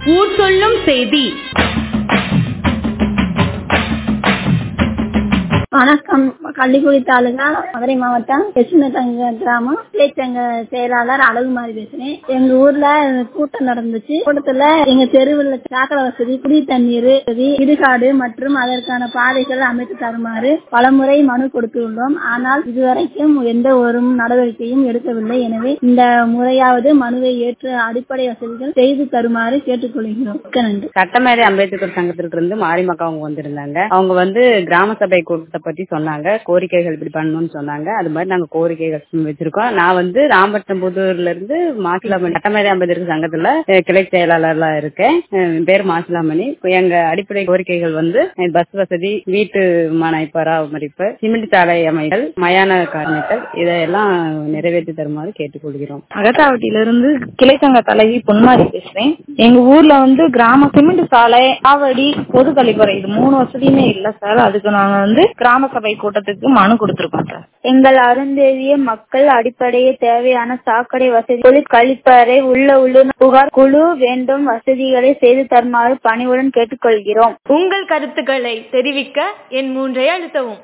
ஊர் சொல்லும் செய்தி வணக்கம் கள்ளிக்குடி தாலுகா மதுரை மாவட்டம் கிருஷ்ணதங்க கிராமம் இளைச்சங்க செயலாளர் அழகுமாரி பேசுறேன் எங்க ஊர்ல கூட்டம் நடந்துச்சு கூட்டத்துல எங்க தெருவில் சாக்கடை வசதி குடி தண்ணீர் வசதி இடுகாடு மற்றும் அதற்கான பாதைகள் அமைத்து தருமாறு பலமுறை மனு கொடுத்துள்ளோம் ஆனால் இதுவரைக்கும் எந்த ஒரு நடவடிக்கையும் எடுக்கவில்லை எனவே இந்த முறையாவது மனுவை ஏற்று அடிப்படை வசதிகள் செய்து தருமாறு கேட்டுக்கொள்கிறோம் மிக்க நன்றி சட்டமேதை அம்பேத்கர் சங்கத்திற்கு இருந்து மாரிமக்கா அவங்க வந்திருந்தாங்க அவங்க வந்து கிராம சபை கூட்டத்தை பத்தி சொன்னாங்க கோரிக்கைகள் இப்படி பண்ணணும்னு சொன்னாங்க அது மாதிரி நாங்க கோரிக்கைகள் வச்சிருக்கோம் நான் வந்து ராம்பட்டம்புதூர்ல இருந்து மாசிலாமணி சட்டமேதை அம்பேத்கர் சங்கத்துல அஹ், கிளை செயலாளர்ல இருக்கேன் அஹ், என் பேர் மாசிலாமணி எங்க அடிப்படை கோரிக்கைகள் வந்து அஹ், பஸ் வசதி வீட்டு மனை பராமரிப்பு சிமெண்ட் சாலை அமைத்தல் மயான அமைத்தல் இதையெல்லாம் நிறைவேற்றி தருமாறு கேட்டுக்கொள்கிறோம் அகத்தாவட்டியிலிருந்து கிளை சங்க தலைவி பொன்மாரி பேசுறேன் எங்க ஊர்ல வந்து கிராம சிமெண்ட் சாலை ஆவடி பொது கழிப்பறை இது மூணு வசதியுமே இல்ல சார் அதுக்கு நாங்க வந்து கிராம சபை கூட்டத்துக்கு மனு கொடுத்திருக்கோம் சார் எங்கள் அருந்தேறிய மக்கள் அடிப்படையே தேவையான சாக்கடை வசதி தொழில் கழிப்பறை உள்ள உள்ளுணர் புகார் குழு வேண்டும் வசதிகளை செய்து தருமாறு பணிவுடன் கேட்டுக்கொள்கிறோம் உங்கள் கருத்துக்களை தெரிவிக்க என் மூன்றை அழுத்தவும்